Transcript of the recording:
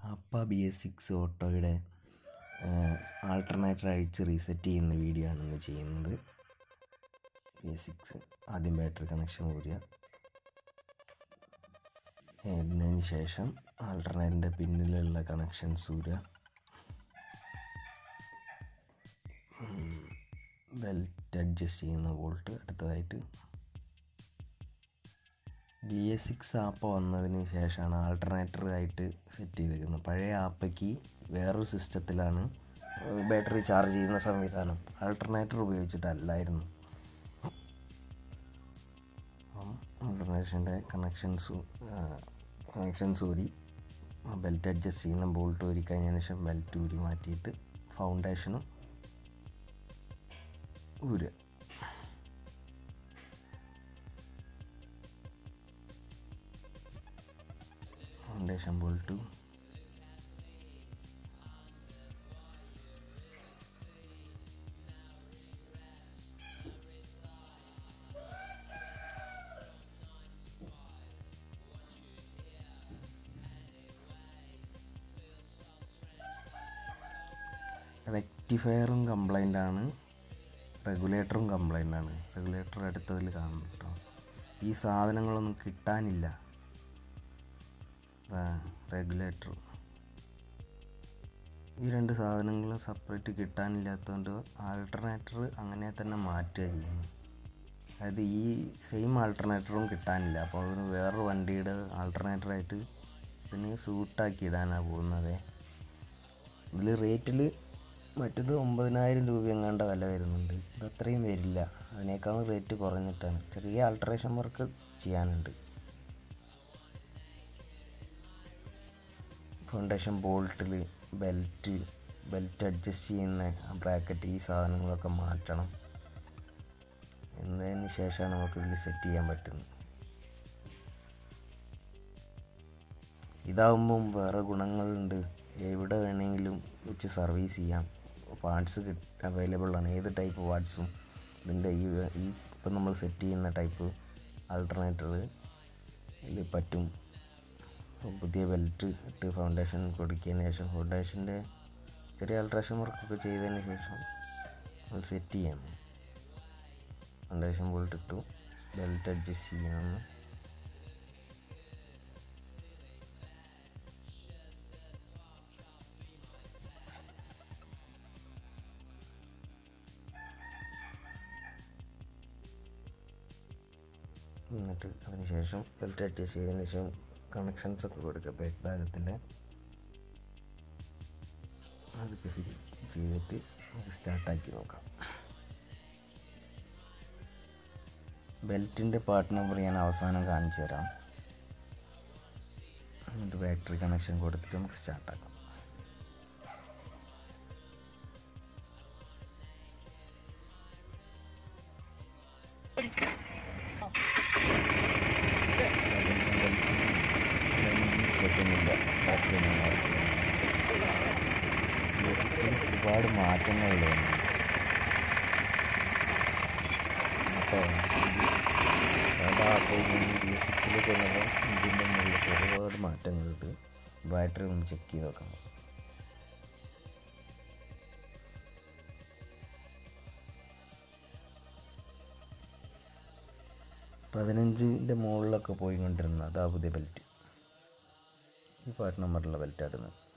അപ്പ B S six ഓട്ടോയുടെ alternator അഴിച്ച് റീസെറ്റ് ചെയ്യുന്ന വീഡിയോ ആണ് ഇന്ന് ചെയ്യുന്നത് ബി എസ് സിക്സ് ആദ്യം ബാറ്ററി കണക്ഷൻ ഊരുക എന്നതിന് ശേഷം ആൾട്ടർനേറ്ററിൻ്റെ പിന്നിലുള്ള കണക്ഷൻസ് ഊരുക ബെൽറ്റ് അഡ്ജസ്റ്റ് ചെയ്യുന്ന വോൾട്ട് അടുത്തതായിട്ട് ബി എസ് സിക്സ് ആപ്പ വന്നതിന് ശേഷമാണ് ആൾട്ടർനേറ്റർ ആയിട്ട് സെറ്റ് ചെയ്തേക്കുന്നത് പഴയ ആപ്പയ്ക്ക് വേറൊരു സിസ്റ്റത്തിലാണ് ബാറ്ററി ചാർജ് ചെയ്യുന്ന സംവിധാനം ആൾട്ടർനേറ്റർ ഉപയോഗിച്ചിട്ടല്ലായിരുന്നു അപ്പം ആൾട്ടർനേഷൻ്റെ കണക്ഷൻസ് കണക്ഷൻസ് ഊരി ബെൽറ്റ് അഡ്ജസ്റ്റ് ചെയ്യുന്ന ബോൾട്ട് ഊരി കഴിഞ്ഞതിന് ശേഷം ബെൽറ്റ് ഊരി മാറ്റിയിട്ട് ഫൗണ്ടേഷനും ഊരുക ഫൗണ്ടേഷൻ ബോൾട്ട് റെക്റ്റിഫയറും കംപ്ലൈൻ്റ് ആണ് റെഗുലേറ്ററും കംപ്ലൈൻ്റ് ആണ് റെഗുലേറ്റർ അടുത്തതിൽ കാണും കേട്ടോ ഈ സാധനങ്ങളൊന്നും കിട്ടാനില്ല റെഗുലേറ്റർ ഈ രണ്ട് സാധനങ്ങളും സെപ്പറേറ്റ് കിട്ടാനില്ലാത്തതുകൊണ്ട് ആൾട്ടർനേറ്റർ അങ്ങനെ തന്നെ മാറ്റുക ചെയ്യുന്നു അതായത് ഈ സെയിം ആൾട്ടർനേറ്ററും കിട്ടാനില്ല അപ്പോൾ അതിന് വേറൊരു വണ്ടിയുടെ ആൾട്ടർനേറ്ററായിട്ട് ഇതിന് സൂട്ടാക്കി ഇടാനാണ് പോകുന്നത് ഇതിൽ റേറ്റിൽ മറ്റത് ഒമ്പതിനായിരം രൂപ എങ്ങാണ്ട് വില വരുന്നുണ്ട് ഇത് അത്രയും വരില്ല അതിനേക്കാളും റേറ്റ് കുറഞ്ഞിട്ടാണ് ചെറിയ ആൾട്ടറേഷൻ വർക്ക് ചെയ്യാനുണ്ട് ഫൗണ്ടേഷൻ ബോൾട്ടിൽ ബെൽറ്റ് ബെൽറ്റ് അഡ്ജസ്റ്റ് ചെയ്യുന്ന ബ്രാക്കറ്റ് ഈ സാധനങ്ങളൊക്കെ മാറ്റണം എന്നതിന് ശേഷമാണ് നമുക്ക് ഇതിൽ സെറ്റ് ചെയ്യാൻ പറ്റുന്നത് ഇതാവുമ്പം വേറെ ഗുണങ്ങളുണ്ട് എവിടെ വേണമെങ്കിലും വെച്ച് സർവീസ് ചെയ്യാം പാർട്സ് അവൈലബിൾ ആണ് ഏത് ടൈപ്പ് പാർട്സും ഇതിൻ്റെ ഈ ഈ ഇപ്പം നമ്മൾ സെറ്റ് ചെയ്യുന്ന ടൈപ്പ് ആൾട്ടർനേറ്റർ ഇതിൽ പറ്റും പുതിയ ബെൽറ്റ് ഇട്ട് ഫൗണ്ടേഷൻ കൊടുക്കിയതിന് ശേഷം ഫൗണ്ടേഷൻ്റെ ചെറിയ അൾട്രേഷൻ വർക്കൊക്കെ ചെയ്തതിന് ശേഷം നമ്മൾ സെറ്റ് ചെയ്യാം ഫൗണ്ടേഷൻ ബോൾട്ട് ഇട്ടു ബെൽറ്റ് അഡ്ജസ്റ്റ് ചെയ്യാമെന്ന് എന്നിട്ട് അതിന് ശേഷം ബെൽറ്റ് അഡ്ജസ്റ്റ് ചെയ്തതിന് ശേഷം കണക്ഷൻസ് ഒക്കെ കൊടുക്കുക ബാക്ക് ഭാഗത്തിൽ അതൊക്കെ ഫിറ്റ് ചെയ്തിട്ട് നമുക്ക് സ്റ്റാർട്ടാക്കി നോക്കാം ബെൽറ്റിൻ്റെ പാർട്ട് നമ്പർ ഞാൻ അവസാനം കാണിച്ചു തരാം എന്നിട്ട് ബാറ്ററി കണക്ഷൻ കൊടുത്തിട്ട് നമുക്ക് സ്റ്റാർട്ടാക്കാം മിസ്റ്റേക്കൊന്നുമില്ല ഒരുപാട് മാറ്റങ്ങളുണ്ട് അപ്പോൾ അപ്പോൾ ബി എസ് സിക്സിലേക്ക് വന്നപ്പോൾ ഇഞ്ചിൻ്റെ മുകളിൽ ഒരുപാട് മാറ്റങ്ങളുണ്ട് ബാറ്ററി ഒന്ന് ചെക്ക് ചെയ്ത് നോക്കാം പതിനഞ്ചിൻ്റെ മുകളിലൊക്കെ പോയിക്കൊണ്ടിരുന്ന അതാ പുതിയ ബെൽറ്റ് ഈ പാർട്ട് നമ്പറിലുള്ള ബെൽറ്റ് ആടുന്നത്